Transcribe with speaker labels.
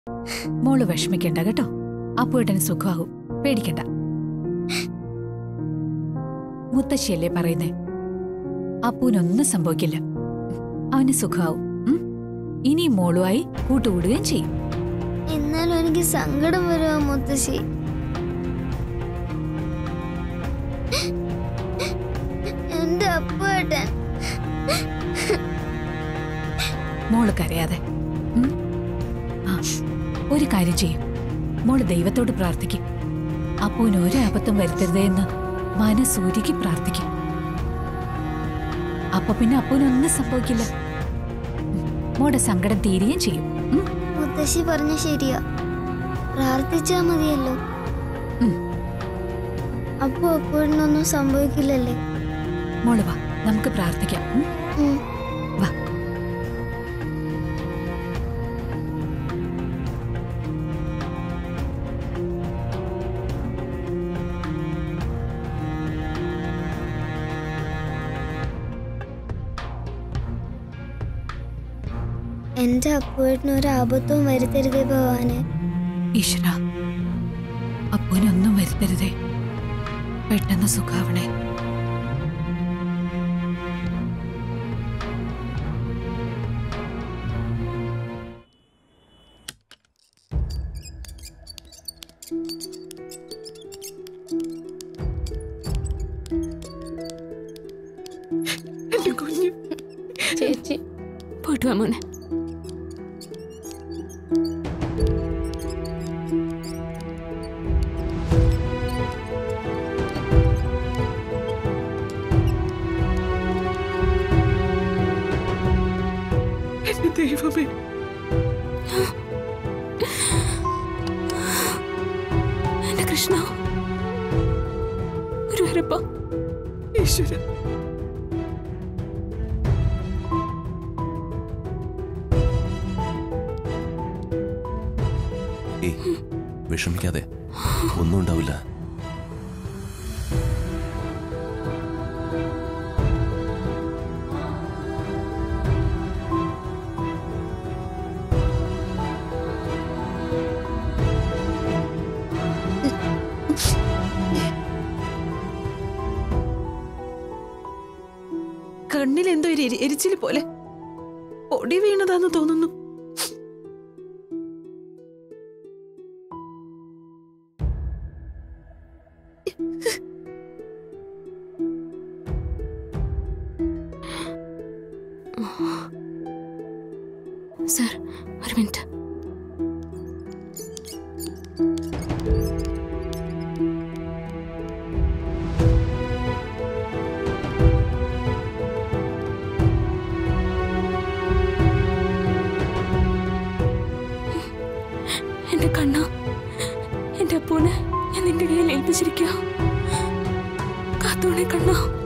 Speaker 1: മോള് വിഷമിക്കണ്ട കേട്ടോ അപ്പുവേട്ടന് സുഖമാവും പേടിക്കണ്ട മുത്തശ്ശിയല്ലേ പറയുന്നേ അപ്പൂനൊന്നും സംഭവിക്കില്ല അവന് സുഖമാവും ഉം? ഇനിയും മോളുമായി കൂട്ടുകൂടുകയും ചെയ്യും
Speaker 2: എന്നാലും എനിക്ക് സങ്കടം വരുവാ മുത്തശ്ശി എന്റെ അപ്പുവേട്ടൻ
Speaker 1: മോള് കരയാതെ ഉം? ആ ഒരു കാര്യം ചെയ്യും മോള് ദൈവത്തോട് പ്രാർത്ഥിക്കും അപ്പൂന് ഒരു അബദ്ധം വരുത്തരുതേ എന്ന് മനസ്സൂരിക്ക് പ്രാർത്ഥിക്കും അപ്പൊ പിന്നെ അപ്പൂനൊന്നും സംഭവിക്കില്ല ഉം. മോടെ സങ്കടം തീരുകയും ചെയ്യും ഉം?
Speaker 2: മുത്തശ്ശി പറഞ്ഞ ശരിയാ പ്രാർത്ഥിച്ചാ മതിയല്ലോ
Speaker 1: ഉം.
Speaker 2: അപ്പു അപ്പുവേട്ടനൊന്നും സംഭവിക്കില്ലല്ലേ
Speaker 1: മോള് വാ നമുക്ക് പ്രാർത്ഥിക്കാം ഉം?
Speaker 2: ഉം.
Speaker 1: വാ
Speaker 2: എന്റെ അപ്പുവേട്ടന് ഒരു ആപത്തും വരുത്തരുതേ ഭഗവാനെ
Speaker 1: ഈശ്വര അപ്പൂനൊന്നും വരുത്തരുതേ പെട്ടെന്ന് സുഖാവണേ
Speaker 3: എന്റെ കുഞ്ഞു
Speaker 4: ചേച്ചി പോയിട്ട് വാ മോനെ
Speaker 3: എന്റെ ദൈവമേ
Speaker 4: എന്റെ കൃഷ്ണ ഒരു വരപ്പ
Speaker 3: ഈശ്വര
Speaker 5: ഏയ് വിഷമിക്കാതെ ഒന്നും ഉണ്ടാവില്ല
Speaker 3: കണ്ണിൽ എന്തോ ഒരു എരി- എരിച്ചില് പോലെ പൊടി വീണതാന്ന് തോന്നുന്നു
Speaker 4: സർ ഒരു മിനിറ്റ് എന്റെ കണ്ണ എന്റെ അപ്പൂനെ ഞാൻ നിന്റെ കയ്യിൽ ഏൽപ്പിച്ചിരിക്കുക കാത്തോണെ കണ്ണ